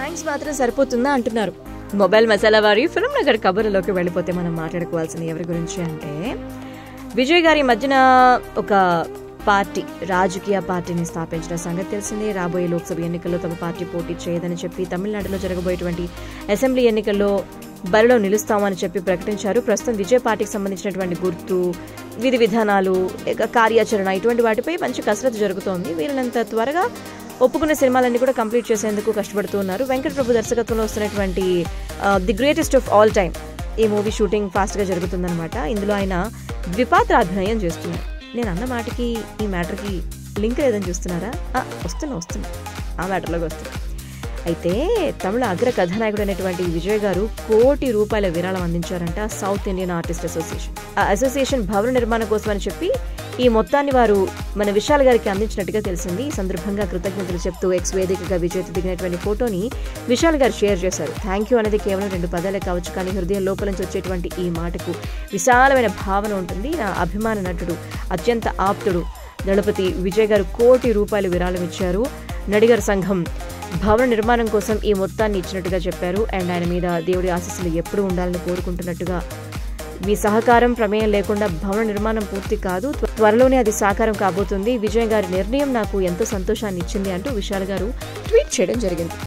thanks మాత్రం సరిపోతుందా అంటున్నారు మొబైల్ మసాలా వారి ఫిల్మ్ నగర్ కబుర్లలోకి వెళ్ళిపోతే మనం మాట్లాడుకోవాల్సింది ఎవరి గురించి అంటే విజయ్ గారి మధ్యన ఒక పార్టీ రాజకీయ పార్టీని స్థాపించిన సంగతి తెలిసిందే రాబోయే లోక్సభ ఎన్నికల్లో తమ పార్టీ పోటీ చేయదని చెప్పి తమిళనాడులో జరగబోయేటువంటి అసెంబ్లీ ఎన్నికల్లో బరిలో నిలుస్తామని చెప్పి ప్రకటించారు ప్రస్తుతం విజయ్ పార్టీకి సంబంధించినటువంటి గుర్తు విధి విధానాలు ఇక కార్యాచరణ ఇటువంటి వాటిపై మంచి కసరత్తు జరుగుతోంది వీళ్ళనంత త్వరగా ఒప్పుకున్న సినిమాలన్నీ కూడా కంప్లీట్ చేసేందుకు కష్టపడుతూ ఉన్నారు వెంకట ప్రభు దర్శకత్వంలో వస్తున్నటువంటి the greatest of all time ఈ మూవీ షూటింగ్ ఫాస్ట్గా జరుగుతుందన్నమాట ఇందులో ఆయన ద్విపాత్ర అభినయం చేస్తున్నారు నేను అన్న మాటకి ఈ మ్యాటర్కి లింక్ లేదని చూస్తున్నారా ఆ, వస్తున్నా వస్తున్నా ఆ మ్యాటర్లోకి వస్తున్నా అయితే తమిళ అగ్ర కథానాయకుడు అయినటువంటి విజయ్ గారు కోటి రూపాయల విరాళం అందించారంట సౌత్ ఇండియన్ ఆర్టిస్ట్ అసోసియేషన్ ఆ అసోసియేషన్ భవన నిర్మాణం కోసం అని చెప్పి ఈ మొత్తాన్ని వారు మన విశాల్ గారికి అందించినట్టుగా తెలిసింది ఈ సందర్భంగా కృతజ్ఞతలు చెప్తూ ఎక్స్ వేదికగా విజయ్తో దిగినటువంటి ఫోటోని విశాల్ గారు షేర్ చేశారు థ్యాంక్ యూ అనేది కేవలం రెండు పదాలే కావచ్చు కానీ హృదయం లోపల నుంచి వచ్చేటువంటి ఈ మాటకు విశాలమైన భావన ఉంటుంది నా అభిమాన నటుడు అత్యంత ఆప్తుడు దళపతి విజయ్ గారు కోటి రూపాయలు విరాళం ఇచ్చారు నడిగర్ సంఘం భవన నిర్మాణం కోసం ఈ మొత్తాన్ని ఇచ్చినట్టుగా చెప్పారు అండ్ ఆయన మీద దేవుడి ఆశీస్సులు ఎప్పుడూ ఉండాలని కోరుకుంటున్నట్టుగా మీ సహకారం ప్రమేయం లేకుండా భవన నిర్మాణం పూర్తి కాదు త్వ- త్వరలోనే అది సాకారం కాబోతుంది విజయ్ గారి నిర్ణయం నాకు ఎంతో సంతోషాన్ని ఇచ్చింది అంటూ విశాల్ గారు ట్వీట్ చేయడం జరిగింది